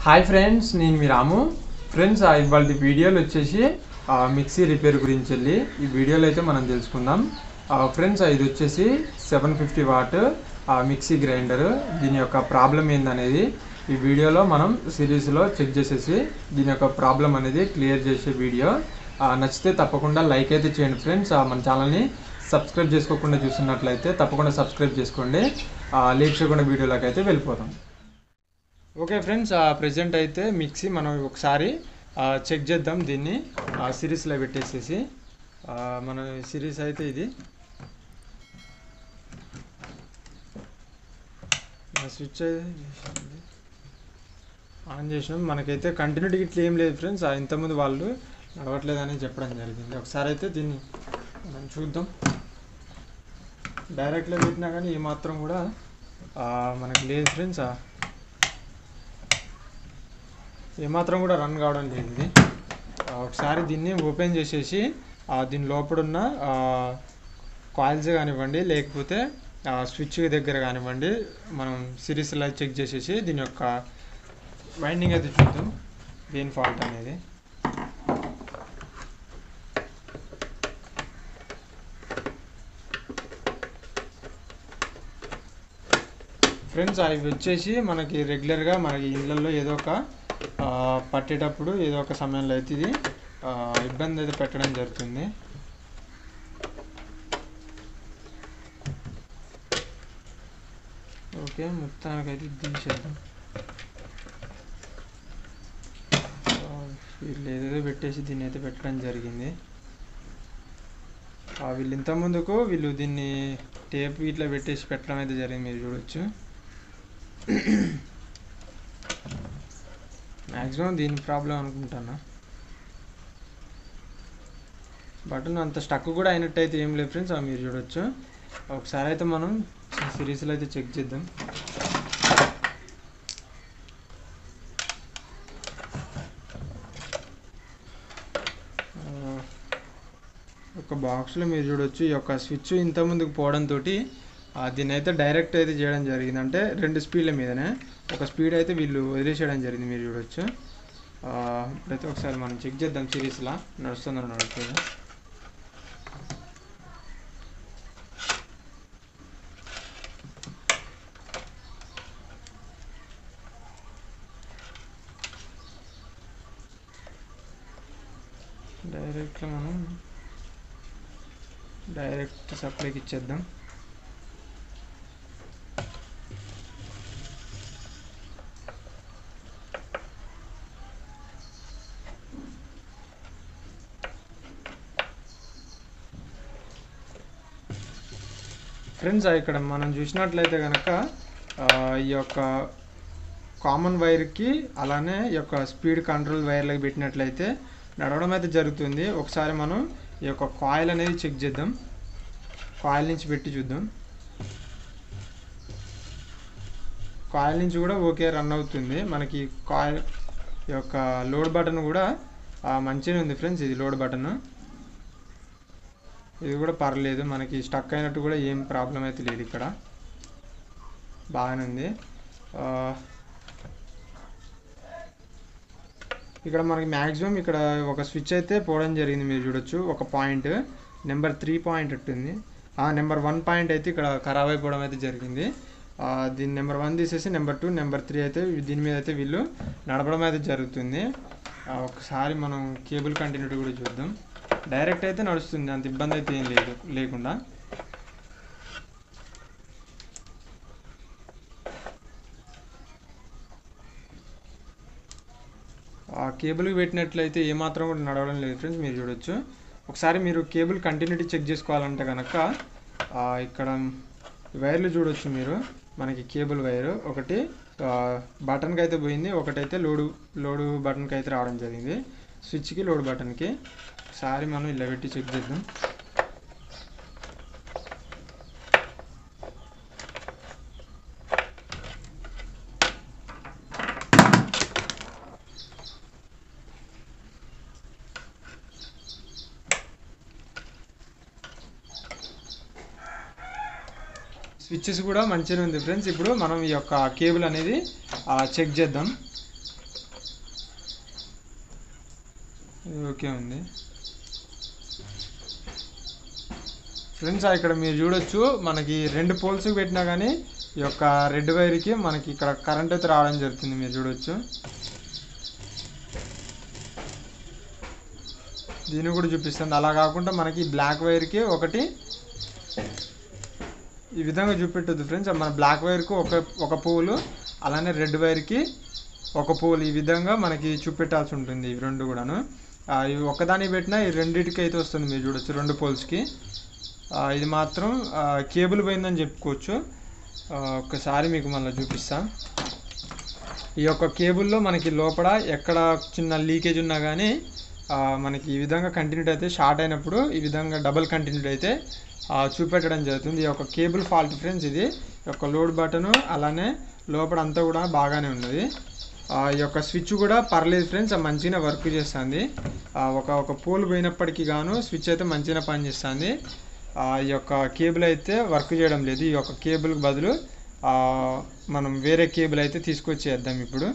hi friends నేను మీ రాము friends ఆ ఇవాళ వీడియోలు వచ్చేసి ఆ, మిక్సీ రిపేర్ గురించి వెళ్ళి ఈ వీడియోలో అయితే మనం తెలుసుకుందాం ఆ, ఫ్రెండ్స్ ఇది వచ్చేసి సెవెన్ ఫిఫ్టీ వాట్ ఆ, మిక్సీ గ్రైండర్ దీని యొక్క ప్రాబ్లం ఏందనేది ఈ వీడియోలో మనం సిరీస్లో చెక్ చేసేసి దీని యొక్క ప్రాబ్లం అనేది క్లియర్ చేసే వీడియో ఆ, నచ్చితే తప్పకుండా లైక్ అయితే చేయండి ఫ్రెండ్స్ ఆ, మన ఛానల్ని సబ్స్క్రైబ్ చేసుకోకుండా చూస్తున్నట్లయితే తప్పకుండా సబ్స్క్రైబ్ చేసుకోండి ఆ, లేట్ చేయకుండా వీడియోలోకి అయితే వెళ్ళిపోతాం ఓకే ఫ్రెండ్స్ ప్రజెంట్ అయితే మిక్సీ మనం ఒకసారి చెక్ చేద్దాం దీన్ని సిరీస్లో పెట్టేసేసి ఆ, మన సిరీస్ అయితే ఇది స్విచ్ ఆన్ చేసినాం మనకైతే కంటిన్యూటీ ఇట్లా ఏం లేదు ఫ్రెండ్స్ ఇంతకుముందు వాళ్ళు నడవట్లేదని చెప్పడం జరిగింది ఒకసారి అయితే దీన్ని మనం చూద్దాం డైరెక్ట్లో పెట్టినా కానీ ఏమాత్రం కూడా ఆ, మనకి లేదు ఫ్రెండ్స్ ఏమాత్రం కూడా రన్ కావడం లేదు ఇది ఆ, ఒకసారి దీన్ని ఓపెన్ చేసేసి ఆ, దీని లోపల ఉన్న కాయిల్స్ కానివ్వండి లేకపోతే స్విచ్ దగ్గర కానివ్వండి మనం సిరీస్లో చెక్ చేసేసి దీని యొక్క వైండింగ్ అయితే చూద్దాం దేని ఫాల్ట్ అనేది ఫ్రెండ్స్ అవి వచ్చేసి మనకి రెగ్యులర్గా మనకి ఇళ్ళల్లో ఏదో ఒక ఆ, పట్టేటప్పుడు ఏదో ఒక సమయంలో అయితే ఇది ఆ, ఇబ్బంది అయితే పెట్టడం జరుగుతుంది ఓకే మొత్తానికైతే ఇది తీసేద్దాం ఆ, వీళ్ళు ఏదేదో పెట్టేసి దీన్ని అయితే పెట్టడం జరిగింది ఆ, వీళ్ళు ఇంత ముందుకు వీళ్ళు దీన్ని టేప్ ఇట్లా పెట్టేసి పెట్టడం అయితే జరిగింది మీరు చూడొచ్చు మ్యాక్సిమం దీని ప్రాబ్లం అనుకుంటాను బటన్ అంత స్టక్ కూడా అయినట్టు అయితే ఏం లేదు ఫ్రెండ్స్ అవి మీరు చూడొచ్చు ఒకసారి అయితే మనం సిరీస్లో అయితే చెక్ చేద్దాం ఆ, ఒక బాక్స్లో మీరు చూడొచ్చు ఈ యొక్క స్విచ్ ఇంత ముందుకు పోవడంతో దీన్ని అయితే డైరెక్ట్ అయితే చేయడం జరిగింది అంటే రెండు స్పీడ్ల మీదనే ఒక స్పీడ్ అయితే వీళ్ళు వదిలేసేయడం జరిగింది మీరు చూడొచ్చు ఆ, ఇప్పుడైతే ఒకసారి మనం చెక్ చేద్దాం సిరీస్లా నడుస్తుందో నడుస్తుంది డైరెక్ట్లో మనం డైరెక్ట్ సప్లైకి ఇచ్చేద్దాం ఫ్రెండ్స్ ఇక్కడ మనం చూసినట్లయితే కనుక ఈ యొక్క కామన్ వైర్కి అలానే ఈ యొక్క స్పీడ్ కంట్రోల్ వైర్లకి పెట్టినట్లయితే నడవడం అయితే జరుగుతుంది ఒకసారి మనం ఈ యొక్క కాయిల్ అనేది చెక్ చేద్దాం కాయిల్ నుంచి పెట్టి చూద్దాం కాయిల్ నుంచి కూడా ఓకే రన్ అవుతుంది మనకి కాయిల్ ఈ యొక్క లోడ్ బటన్ కూడా ఆ, మంచిగానే ఉంది ఫ్రెండ్స్ ఇది లోడ్ బటన్ ఇది కూడా పర్లేదు మనకి స్టక్ అయినట్టు కూడా ఏం ప్రాబ్లం అయితే లేదు ఇక్కడ బాగానే ఉంది ఆ, ఇక్కడ మనకి మ్యాక్సిమం ఇక్కడ ఒక స్విచ్ అయితే పోవడం జరిగింది మీరు చూడొచ్చు ఒక పాయింట్ నెంబర్ త్రీ పాయింట్ ఉంటుంది నెంబర్ వన్ పాయింట్ అయితే ఇక్కడ ఖరాబ్ అయిపోవడం అయితే జరిగింది ఆ, దీని నెంబర్ వన్ తీసేసి నెంబర్ టూ నెంబర్ త్రీ అయితే దీని మీద అయితే వీళ్ళు నడపడం అయితే జరుగుతుంది ఆ, ఒకసారి మనం కేబుల్ కంటిన్యూటీ కూడా చూద్దాం డైరెక్ట్ అయితే నడుస్తుంది అంత ఇబ్బంది అయితే ఏం లేదు లేకుండా ఆ కేబుల్కి పెట్టినట్లయితే ఏమాత్రం కూడా నడవడం లేదు ఫ్రెండ్స్ మీరు చూడొచ్చు ఒకసారి మీరు కేబుల్ కంటిన్యూటీ చెక్ చేసుకోవాలంటే కనుక ఆ, ఇక్కడ వైర్లు చూడొచ్చు మీరు మనకి కేబుల్ వైర్ ఒకటి ఆ, బటన్కి అయితే పోయింది ఒకటైతే లోడు లోడు బటన్కి అయితే రావడం జరిగింది స్విచ్కి లోడ్ బటన్కి ఒకసారి మనం ఇలా పెట్టి చెక్ చేద్దాం స్విచ్చెస్ కూడా మంచిగా ఉంది ఫ్రెండ్స్ ఇప్పుడు మనం ఈ యొక్క కేబుల్ అనేది చెక్ చేద్దాం ఇది ఓకే ఉంది ఫ్రెండ్స్ ఇక్కడ మీరు చూడొచ్చు మనకి రెండు పోల్స్ పెట్టినా కానీ ఈ యొక్క రెడ్ వైర్కి మనకి ఇక్కడ కరెంట్ అయితే రావడం జరుగుతుంది మీరు చూడొచ్చు దీన్ని కూడా చూపిస్తుంది అలా కాకుండా మనకి బ్లాక్ వైర్కి ఒకటి ఈ విధంగా చూపెట్టద్దు ఫ్రెండ్స్ మన బ్లాక్ వైర్కి ఒక ఒక పువ్వులు అలానే రెడ్ వైర్కి ఒక పువ్వులు ఈ విధంగా మనకి చూపెట్టాల్సి ఉంటుంది ఇవి రెండు కూడాను ఆ, ఇవి ఒక్కదానికి పెట్టినా ఈ రెండింటికి అయితే వస్తుంది మీరు చూడొచ్చు రెండు పోల్స్కి ఆ, ఇది మాత్రం ఆ, కేబుల్ పోయిందని చెప్పుకోవచ్చు ఆ, ఒక్కసారి మీకు మళ్ళీ చూపిస్తా ఈ యొక్క కేబుల్లో మనకి లోపల ఎక్కడ చిన్న లీకేజ్ ఉన్నా కానీ ఆ, మనకి ఈ విధంగా కంటిన్యూటీ అయితే షార్ట్ అయినప్పుడు ఈ విధంగా డబుల్ కంటిన్యూటీ అయితే ఆ, చూపెట్టడం జరుగుతుంది ఈ యొక్క కేబుల్ ఫాల్ట్ ఫ్రెండ్స్ ఇది ఈ యొక్క లోడ్ బటన్ అలానే లోపల అంతా కూడా బాగానే ఉన్నది ఆ, ఈ యొక్క స్విచ్ కూడా పర్లేదు ఫ్రెండ్స్ మంచిగా వర్క్ చేస్తుంది ఆ, ఒక ఒక పోల్ పోయినప్పటికీ గాను స్విచ్ అయితే మంచిగా పనిచేస్తుంది ఆ, ఈ యొక్క కేబుల్ అయితే వర్క్ చేయడం లేదు ఈ యొక్క కేబుల్ బదులు ఆ, మనం వేరే కేబుల్ అయితే తీసుకొచ్చేద్దాం ఇప్పుడు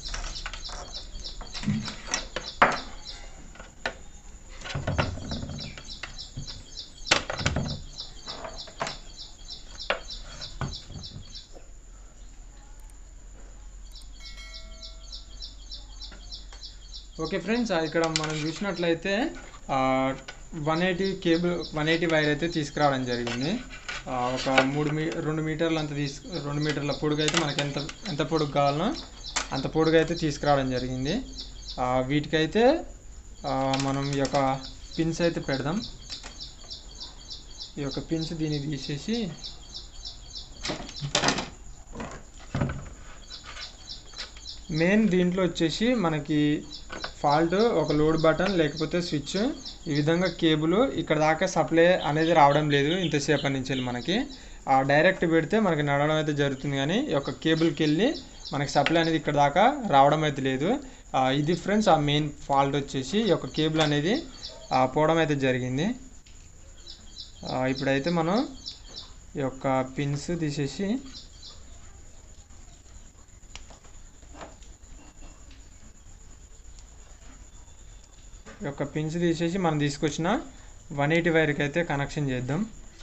ఓకే ఫ్రెండ్స్ ఇక్కడ మనం చూసినట్లయితే one eighty cable one eighty wire అయితే తీసుకురావడం జరిగింది ఆ, ఒక మూడు మీ రెండు మీటర్లు అంత తీసు రెండు మీటర్ల పొడుగు అయితే మనకి ఎంత ఎంత పొడుగు కావాలనో అంత పొడుగు అయితే తీసుకురావడం జరిగింది ఆ, వీటికైతే ఆ, మనం ఈ యొక్క పిన్స్ అయితే పెడదాం ఈ యొక్క పిన్స్ దీన్ని తీసేసి మెయిన్ దీంట్లో వచ్చేసి మనకి ఫాల్ట్ ఒక లోడ్ బటన్ లేకపోతే స్విచ్ ఈ విధంగా కేబుల్ ఇక్కడ దాకా సప్లై అనేది రావడం లేదు ఇంతసేపటి నుంచి వెళ్ళి మనకి ఆ డైరెక్ట్ పెడితే మనకి నడవడం అయితే జరుగుతుంది కానీ ఈ యొక్క కేబుల్కి వెళ్ళి మనకి సప్లై అనేది ఇక్కడ దాకా రావడం అయితే లేదు ఆ, ఇది ఫ్రెండ్స్ ఆ మెయిన్ ఫాల్ట్ వచ్చేసి ఈ యొక్క కేబుల్ అనేది ఆ, పోవడం అయితే జరిగింది ఆ, ఇప్పుడైతే మనం ఈ యొక్క పిన్స్ తీసేసి ఈ యొక్క పిన్స్ తీసేసి మనం తీసుకొచ్చిన వన్ ఎయిటీ వైర్కి అయితే కనెక్షన్ చేద్దాం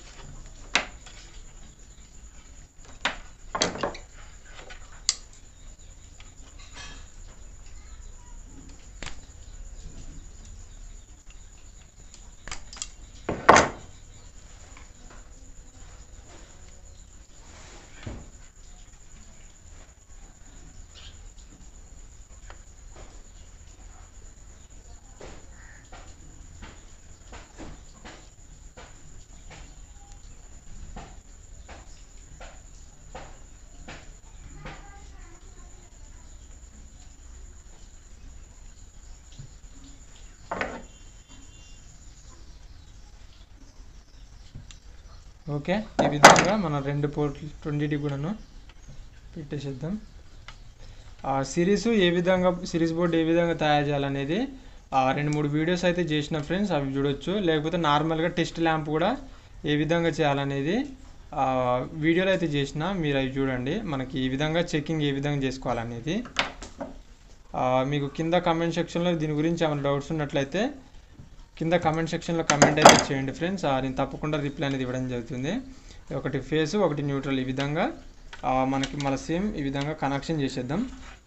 ఓకే ఈ విధంగా మనం రెండు పోర్ట్లు రెండింటి కూడాను పెట్టేసేద్దాం ఆ సిరీస్ ఏ విధంగా సిరీస్ బోర్డ్ ఏ విధంగా తయారు చేయాలనేది ఆ రెండు మూడు వీడియోస్ అయితే చేసిన ఫ్రెండ్స్ అవి చూడొచ్చు లేకపోతే నార్మల్గా టెస్ట్ ల్యాంప్ కూడా ఏ విధంగా చేయాలనేది ఆ, వీడియోలో అయితే చేసిన మీరు అవి చూడండి మనకి ఈ విధంగా చెకింగ్ ఏ విధంగా చేసుకోవాలనేది ఆ, మీకు కింద కమెంట్ సెక్షన్లో దీని గురించి ఏమైనా డౌట్స్ ఉన్నట్లయితే కింద కమెంట్ సెక్షన్లో కమెంట్ అయితే చేయండి ఫ్రెండ్స్ ఆ, నేను తప్పకుండా రిప్లై అనేది ఇవ్వడం జరుగుతుంది ఒకటి ఫేస్ ఒకటి న్యూట్రల్ ఈ విధంగా ఆ, మనకి మన సేమ్ ఈ విధంగా కనెక్షన్ చేసేద్దాం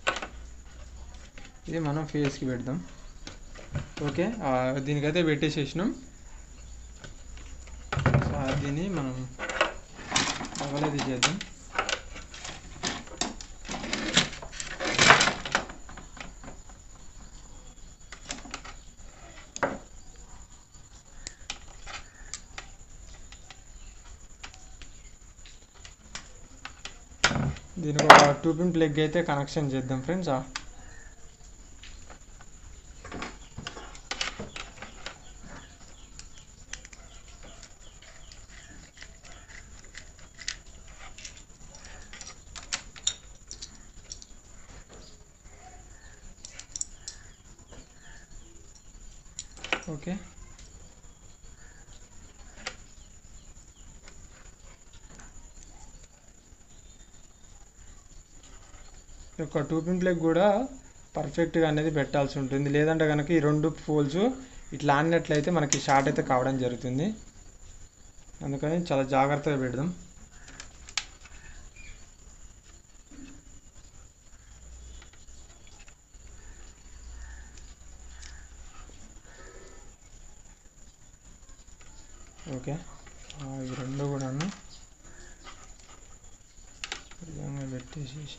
ఇది మనం ఫేస్కి పెడదాం ఓకే ఆ, దీనికైతే పెట్టేసేసినాం సో, దీన్ని మనం అవలేదు చేద్దాం దీనికి ఒక టూ పిన్ ప్లగ్ అయితే కనెక్షన్ చేద్దాం ఫ్రెండ్స్ ఓకే ఈ యొక్క టూ పిన్ ప్లగ్ కూడా పర్ఫెక్ట్గా అనేది పెట్టాల్సి ఉంటుంది లేదంటే కనుక ఈ రెండు పోల్స్ ఇట్లా ఆడినట్లయితే మనకి షార్ట్ అయితే కావడం జరుగుతుంది అందుకని చాలా జాగ్రత్తగా పెడదాం ఓకే ఆ, ఇవి రెండు కూడాను ఈ విధంగా పెట్టేసేసి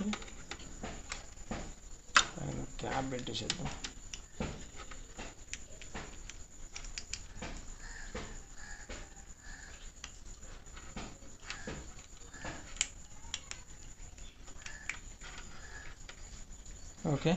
పైన క్యాప్ పెట్టేసేద్దాం ఓకే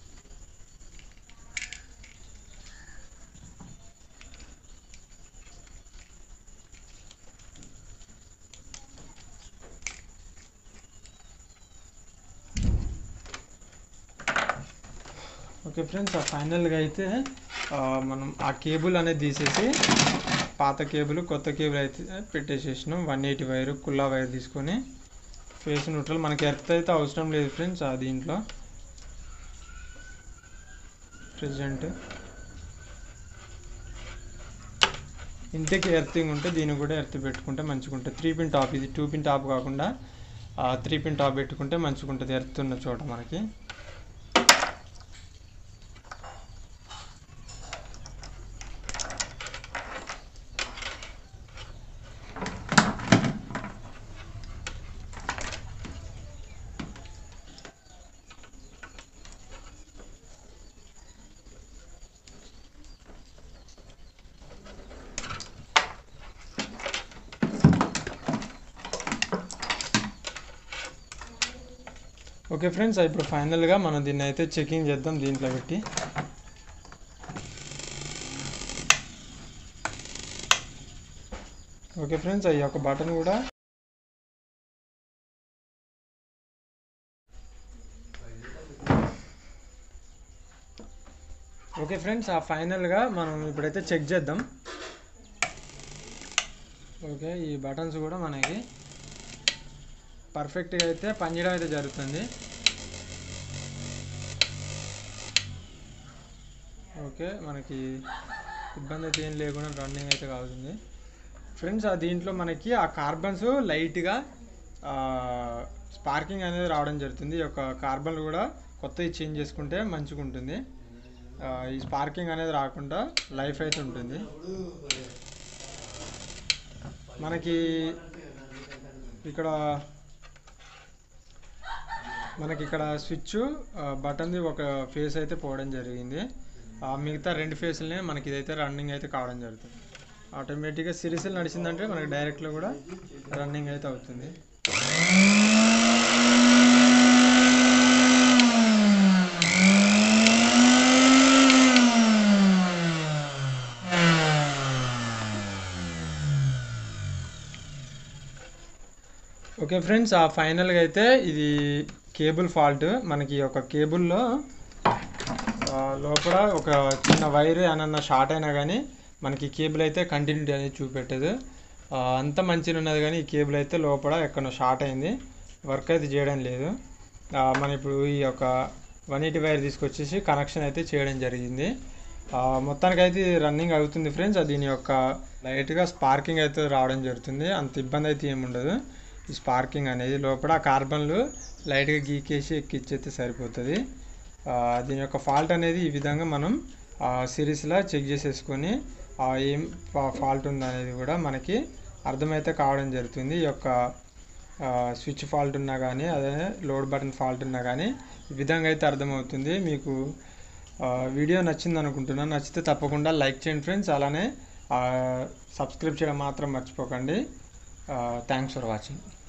ఓకే ఫ్రెండ్స్ ఆ ఫైనల్గా అయితే ఆ, మనం ఆ కేబుల్ అనేది తీసేసి పాత కేబుల్ కొత్త కేబుల్ అయితే పెట్టేసేసినాం వన్ ఎయిటీ వైర్ కుల్లా వైర్ తీసుకొని ఫేస్ న్యూట్రల్ మనకి ఎర్త్ అయితే అవసరం లేదు ఫ్రెండ్స్ ఆ దీంట్లో ప్రజెంట్ ఇంతకి ఎర్తింగ్ ఉంటే దీనికి కూడా ఎర్త్ పెట్టుకుంటే మంచిగా ఉంటుంది త్రీ పిన్ టాప్ ఇది టూ పిన్ టాప్ కాకుండా త్రీ పిన్ టాప్ పెట్టుకుంటే మంచిగా ఉంటుంది ఎర్త్ ఉన్న చోట మనకి ఓకే ఫ్రెండ్స్ ఇప్పుడు ఫైనల్గా మనం దీన్ని అయితే చెకింగ్ చేద్దాం దీంట్లో పెట్టి ఓకే ఫ్రెండ్స్ ఈ యొక్క బటన్ కూడా ఓకే ఫ్రెండ్స్ ఆ ఫైనల్గా మనం ఇప్పుడైతే చెక్ చేద్దాం ఓకే ఈ బటన్స్ కూడా మనకి పర్ఫెక్ట్గా అయితే పనిచేయడం అయితే జరుగుతుంది ఓకే మనకి ఇబ్బంది అయితే ఏం లేకుండా రన్నింగ్ అయితే కావుతుంది ఫ్రెండ్స్ ఆ దీంట్లో మనకి ఆ కార్బన్స్ లైట్గా స్పార్కింగ్ అనేది రావడం జరుగుతుంది ఈ యొక్క కార్బన్ కూడా కొత్తవి చేంజ్ చేసుకుంటే మంచిగా ఉంటుంది ఆ, ఈ స్పార్కింగ్ అనేది రాకుండా లైఫ్ అయితే ఉంటుంది మనకి ఇక్కడ మనకి ఇక్కడ స్విచ్ బటన్ది ఒక ఫేస్ అయితే పోవడం జరిగింది ఆ మిగతా రెండు ఫేస్లనే మనకి ఇదైతే రన్నింగ్ అయితే కావడం జరుగుతుంది ఆటోమేటిక్గా సిరీస్లు నడిచిందంటే మనకి డైరెక్ట్లో కూడా రన్నింగ్ అయితే అవుతుంది ఓకే ఫ్రెండ్స్ ఆ ఫైనల్గా అయితే ఇది కేబుల్ ఫాల్ట్ మనకి ఒక కేబుల్లో ఆ, లోపల ఒక చిన్న వైర్ ఏమన్నా షార్ట్ అయినా కానీ మనకి కేబుల్ అయితే కంటిన్యూటీ అనేది చూపెట్టదు ఆ, అంత మంచిగా ఉన్నది కానీ ఈ కేబుల్ అయితే లోపల ఎక్కడో షార్ట్ అయింది వర్క్ అయితే చేయడం లేదు ఆ, మనం ఇప్పుడు ఈ యొక్క వన్ ఎయిటీ వైర్ తీసుకొచ్చేసి కనెక్షన్ అయితే చేయడం జరిగింది ఆ, మొత్తానికైతే ఇది రన్నింగ్ అవుతుంది ఫ్రెండ్స్ అది దీని యొక్క లైట్గా స్పార్కింగ్ అయితే రావడం జరుగుతుంది అంత ఇబ్బంది అయితే ఏమి ఉండదు ఈ స్పార్కింగ్ అనేది లోపల కార్బన్లు లైట్గా గీకేసి ఎక్కిచ్చేస్తే సరిపోతుంది ఆ, దీని యొక్క ఫాల్ట్ అనేది ఈ విధంగా మనం సిరీస్లో చెక్ చేసేసుకొని ఆ, ఏం ఫాల్ట్ ఉందనేది కూడా మనకి అర్థమైతే కావడం జరుగుతుంది ఈ యొక్క స్విచ్ ఫాల్ట్ ఉన్నా కానీ అదే లోడ్ బటన్ ఫాల్ట్ ఉన్నా కానీ ఈ విధంగా అయితే అర్థమవుతుంది మీకు ఆ, వీడియో నచ్చింది అనుకుంటున్నాను నచ్చితే తప్పకుండా లైక్ చేయండి ఫ్రెండ్స్ అలానే సబ్స్క్రైబ్ చేయడం మాత్రం మర్చిపోకండి థ్యాంక్స్ ఫర్ వాచింగ్